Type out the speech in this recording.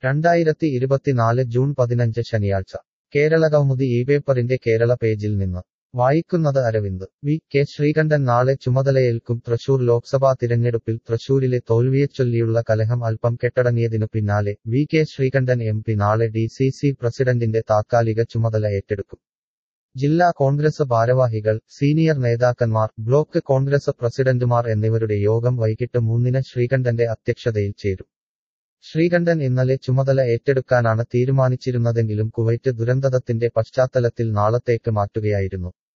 രണ്ടായിരത്തി ഇരുപത്തിനാല് ജൂൺ പതിനഞ്ച് ശനിയാഴ്ച കേരളകൗമുദി ഈ പേപ്പറിന്റെ കേരള പേജിൽ നിന്ന് വായിക്കുന്നത് അരവിന്ദ് വി കെ ശ്രീകണ്ഠൻ നാളെ ചുമതലയേൽക്കും തൃശൂർ ലോക്സഭാ തിരഞ്ഞെടുപ്പിൽ തൃശൂരിലെ തോൽവിയെച്ചൊല്ലിയുള്ള കലഹം അല്പം കെട്ടടങ്ങിയതിനു പിന്നാലെ V K Sreekandan M P നാളെ ഡി സി സി പ്രസിഡന്റിന്റെ താത്കാലിക ചുമതല ഏറ്റെടുക്കും ജില്ലാ കോൺഗ്രസ് ഭാരവാഹികൾ സീനിയർ നേതാക്കന്മാർ ബ്ലോക്ക് കോൺഗ്രസ് പ്രസിഡന്റുമാർ എന്നിവരുടെ യോഗം വൈകിട്ട് മൂന്നിന് ശ്രീകണ്ഠന്റെ അധ്യക്ഷതയിൽ ചേരും ശ്രീകണ്ഠൻ ഇന്നലെ ചുമതല ഏറ്റെടുക്കാനാണ് തീരുമാനിച്ചിരുന്നതെങ്കിലും കുവൈറ്റ് ദുരന്തത്തിന്റെ പശ്ചാത്തലത്തിൽ നാളത്തേക്ക് മാറ്റുകയായിരുന്നു